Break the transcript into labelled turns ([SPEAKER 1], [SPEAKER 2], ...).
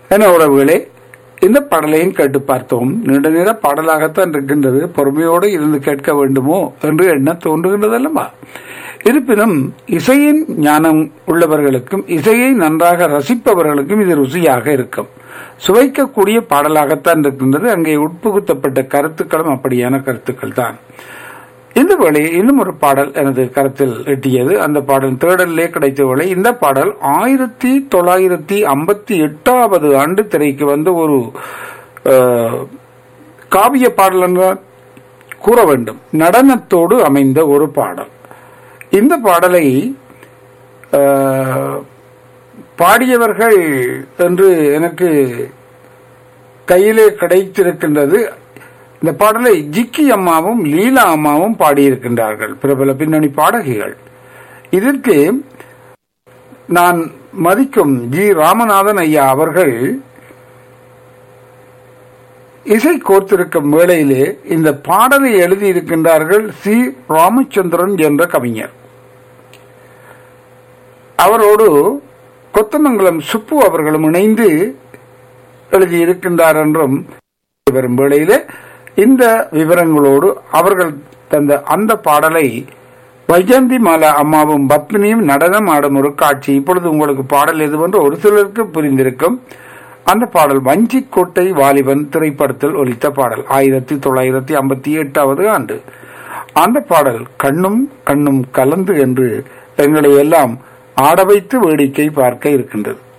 [SPEAKER 1] என உறவுகளே இந்த பாடலையும் கேட்டு பார்த்தோம் நீண்ட நேர பாடலாகத்தான் இருக்கின்றது பொறுமையோடு இருந்து கேட்க வேண்டுமோ என்று எண்ண தோன்றுகின்றது அல்லவா இருப்பினும் இசையின் ஞானம் உள்ளவர்களுக்கும் இசையை நன்றாக ரசிப்பவர்களுக்கும் இது ருசியாக இருக்கும் சுவைக்கக்கூடிய பாடலாகத்தான் இருக்கின்றது அங்கே உட்புகுத்தப்பட்ட கருத்துக்களும் அப்படியான கருத்துக்கள் தான் இந்த வேளை இன்னும் ஒரு பாடல் எனது கருத்தில் எட்டியது அந்த பாடல் தேடலிலே கிடைத்த வேளை இந்த பாடல் ஆயிரத்தி தொள்ளாயிரத்தி ஐம்பத்தி எட்டாவது ஆண்டு திரைக்கு வந்த ஒரு அஹ், காவிய பாடல் என்று கூற வேண்டும் நடனத்தோடு அமைந்த ஒரு பாடல் இந்த பாடலை அஹ், பாடியவர்கள் என்று எனக்கு கையிலே கிடைத்திருக்கின்றது இந்த பாடலை ஜிக்கி அம்மாவும் லீலா அம்மாவும் பாடியிருக்கின்றார்கள் பிரபல பின்னணி பாடகிகள் இதற்கு நான் மதிக்கும் ஜி ராமநாதன் ஐயா அவர்கள் இசை கோர்த்திருக்கும் வேளையிலே இந்த பாடலை எழுதியிருக்கின்றார்கள் சி ராமச்சந்திரன் என்ற கவிஞர் அவரோடு கொத்தமங்கலம் சுப்பு அவர்களும் இணைந்து எழுதியிருக்கின்றார் என்றும் வரும் வேளையிலே இந்த விவரங்களோடு அவர்கள் தந்த அந்த பாடலை வைஜந்தி மாலா அம்மாவும் பத்மினியும் நடனம் ஆடும் ஒரு காட்சி இப்பொழுது உங்களுக்கு பாடல் எதுவென்று ஒரு சிலருக்கு புரிந்திருக்கும் அந்த பாடல் வஞ்சிக்கோட்டை வாலிபன் திரைப்படத்தில் ஒலித்த பாடல் ஆயிரத்தி தொள்ளாயிரத்தி ஐம்பத்தி எட்டாவது ஆண்டு அந்த பாடல் கண்ணும் கண்ணும் கலந்து என்று எங்களை எல்லாம் ஆட வைத்து வேடிக்கை பார்க்க இருக்கின்றது